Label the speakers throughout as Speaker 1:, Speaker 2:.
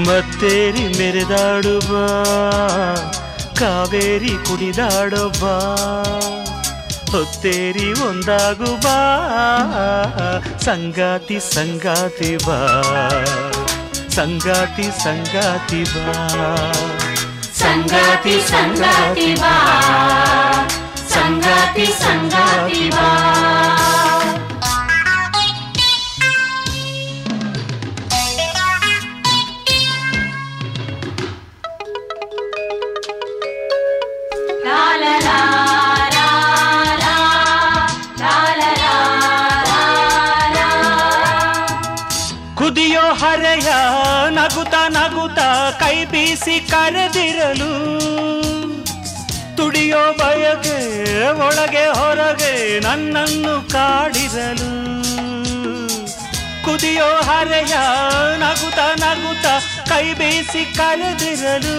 Speaker 1: ಮತ್ತೇರಿ ಮೆರೆದಾಡುವ ಕಾವೇರಿ ಕುಡಿದಾಡುವ ಹೊತ್ತೇರಿ ಒಂದಾಗು ಬಾ ಸಂಗಾತಿ ಸಂಗಾತಿ ಬಾ ಸಂಗಾತಿ ಸಂಗಾತಿ ಬಾ
Speaker 2: ಸಂಗಾತಿ ಸಂಗಾತಿ ಬಾ ಸಂಗಾತಿ ಸಂಗಾತಿ ಬಾ ಲಾ ಲಾ ಲಾ ಲಾ ಲಾ ಲಾ ಲಾ ಲಾ ಲಾ
Speaker 1: ಕುದಿಯೋ ಹರೆಯ ನಗುತ್ತ ನಗುತ್ತ ಕೈ ಬೀಸಿ ಕರೆದಿರಲು ತುಡಿಯೋ ಬಯಕೆ ಒಳಗೆ ಹೊರಗೆ ನನ್ನನ್ನು ಕಾಡಿರಲು ಕುದಿಯೋ ಹರೆಯ ನಗುತ್ತ ನಗುತ್ತ ಕೈ ಬೀಸಿ ಕರೆದಿರಲು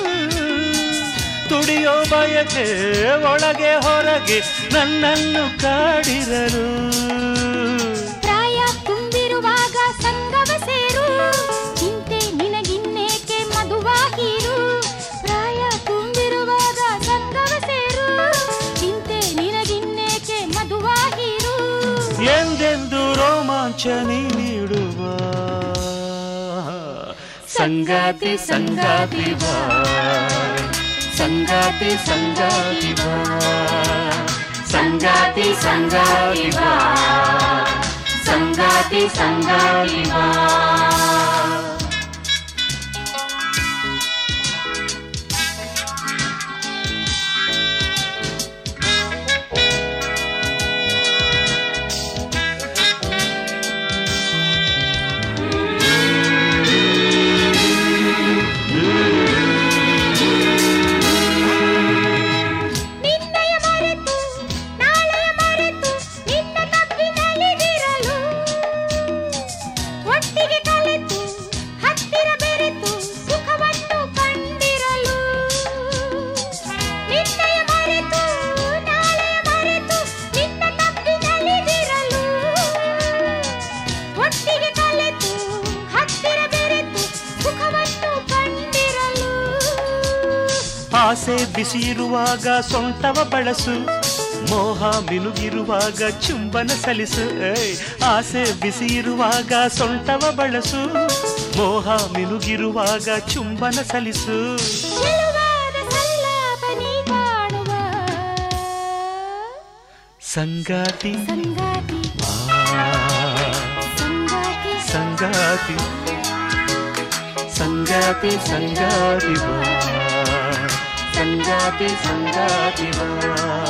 Speaker 1: ತುಡಿಯೋ ಬಯಕೆ ಒಳಗೆ ಹೊರಗೆ ನನ್ನನ್ನು ಕಾಡಿರಲು
Speaker 3: ಪ್ರಾಯ ತುಂಬಿರುವಾಗ ಸಂಗವ ಸೇರು ಚಿಂತೆ ನಿನಗಿನ್ನೇಕೆ ಮಧುವಾಹಿರು ಪ್ರಾಯ ತುಂಬಿರುವಾಗ ಸಂಗವ ಸೇರು ಚಿಂತೆ ನಿನಗಿನ್ನೇಕೆ ಮಧುವಾಹಿರು
Speaker 1: ಎಂದೆಂದು ರೋಮಾಂಚನಿ ನೀಡುವ ಸಂಗಾತಿ ಸಂಗಾತಿ ಬಾ ಸಂಗಾತಿ ಸಂಗಾತಿ ಬಾ
Speaker 2: ಸಂಗಾತಿ ಸಂಗಾತಿ ಬಾ ಸಂಗಾತಿ ಸಂಗಾತಿ ಬಾ
Speaker 3: ನಿನ್ನಯ ಮರೆತು ನಾಳೆಯ ಮರೆತು ನಿನ್ನ ತಪ್ಪಿನಲ್ಲಿದಿರಲು ಒಟ್ಟಿಗೆ ಕಲೆತು ಹತ್ತಿರ ಬೆರೆತು ಸುಖವನ್ನು ಕಂಡಿರಲು ನಿನ್ನಯ ಮರೆತು ನಾಳೆಯ ಮರೆತು ನಿನ್ನ ತಪ್ಪಿನಲ್ಲಿದಿರಲು ಒಟ್ಟಿಗೆ ಕಲೆತು ಹತ್ತಿರ ಬೆರೆತು ಸುಖವನ್ನು ಕಂಡಿರಲು
Speaker 1: ಆಸೆ ಬಿಸಿ ಇರುವಾಗ ಸೊಂಟವ ಬಳಸು ಮೋಹ ಮಿನುಗಿರುವಾಗ ಚುಂಬನ ಸಲಿಸು ಏಯ್, ಆಸೆ ಬಿಸಿ ಇರುವಾಗ ಸೊಂಟವ ಬಳಸು ಮೋಹ ಮಿನುಗಿರುವಾಗ ಚುಂಬನ ಸಲಿಸು
Speaker 3: ಚೆಲುವಾದ ಸಲ್ಲಾಪ ನೀ ಕಾಣುವ
Speaker 1: ಸಂಗಾತಿ
Speaker 3: ಸಂಗಾತಿ
Speaker 1: ಆ,
Speaker 3: ಸಂಗಾತಿ
Speaker 1: ಸಂಗಾತಿ ಸಂಗಾತಿ ಸಂಗಾತಿ ಬಾ ಸಂಗಾತಿ ಸಂಗಾತಿ ಬಾ